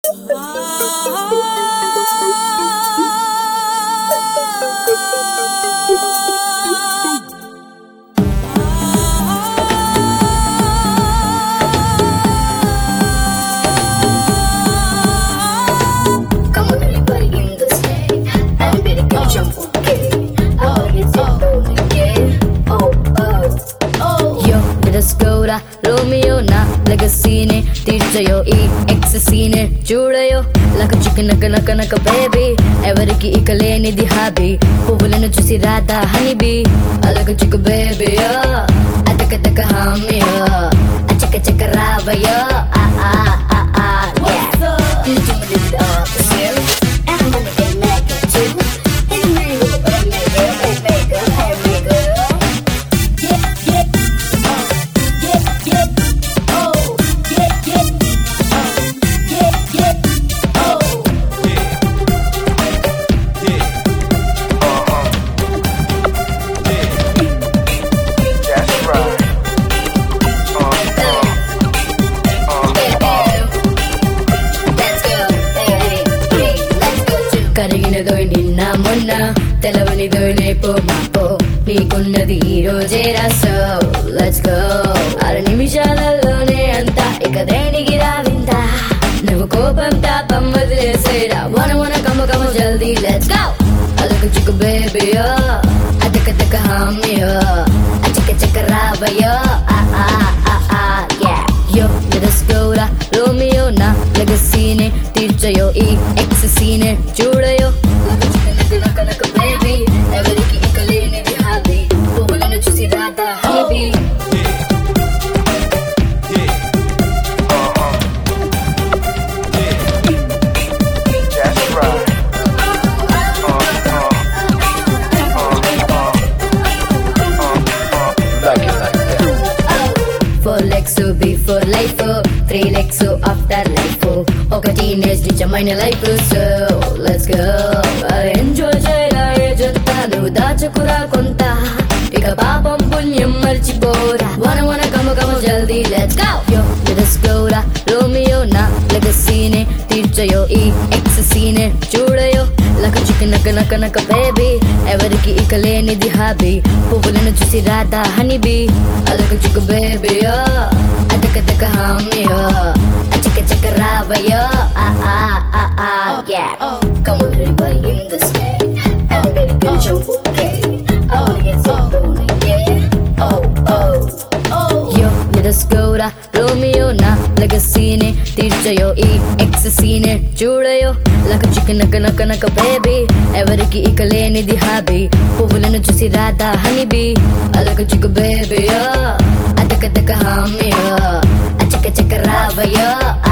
Come on, everybody in the stage. Everybody get jump okay. Oh, it's all again. Oh, oh, oh. యో నిరస్కౌరా Romeo నా లెగసీనే తీర్చయో ఈ ఎక్ససీనే చూడయో లక చిక్క నక నక నక బేబీ ఎవరికి ఇక లేనిది హాబీ పువ్వులను చూసి రాదా హనీబీ అలక చిక్క బేబీయో అతక తక హామీయో అచక చక రావయో ఆ ఆ ఆ ఆ What's up? You do a little opposite. And I'm gonna get mad at you. And I'm gonna go back, nigga, and make a hair, nigga. Yeah, yeah, oh, yeah, yeah, oh, yeah, yeah, oh, yeah, yeah, oh. That's right. Let's go. Hey, hey, hey, let's go to కరిగినదోయ్ నిన్న మొన్న తెలవనిదోయ్ రేపు మాపో నీకున్నది ఈ రోజే రాసో let's go ఆరు నిమిషాలలోనే అంత ఇక దేనికి రావింత నువ్వు కోపం తాపం వదిలేసేరా వన వన కమ్మ కమ్మ జల్దీ లెట్స్ గో అదొక చిక్కు బేబీయో అదక తక హామీయో అచక చక రావయో ఆ ఆ ఆ ఆ yeah యో లెట్స్ గో రా రోమియో నా లెగసీనే తీర్చయో ఈ ఎక్ససీనే చూడయో బేబీ ఎవరికి ఇక లేనిది హాబీ పువ్వులను చూసి రాదా hobby That's right. Like it like that. Four legs before life three legs after life ఒక టీనేజ్ నిజమైన life so let's go enjoy చేయరా ఏజంతా నువ్వు దాచుకురా కొంత ఇక పాపం పుణ్యం మర్చిపోరా వన వన కమ కమ జల్దీ let's go yo let's go రా రోమియో నా లెగసీనే తీర్చయో ఈ ఎక్స్ సీనే చూడయో లక చిక్క నక నక నక బేబీ ఎవరికి ఇక లేనిది హాబీ పువ్వులను చూసి రాదా హనీబీ అదొక చిక్కు బేబీయో అదక తక హామీయో అచక చక రావయో ఆ ఆ ఆ ఆ yeah Come on, everybody in the stage. Everybody get jump okay. Oh, it's all again. Oh, oh, oh. యో నిరస్కౌరా రోమియో నా లెగసీనే తీర్చయో ఈ ఎక్స్ సీనే చూడయో లక చిక్క నక నక నక బేబీ ఎవరికి ఇక లేనిది హాబీ పువ్వులను చూసి రాదా హనీబీ అలక చిక్కు బేబీయో అతక తక హామీయో అచక చక రావయో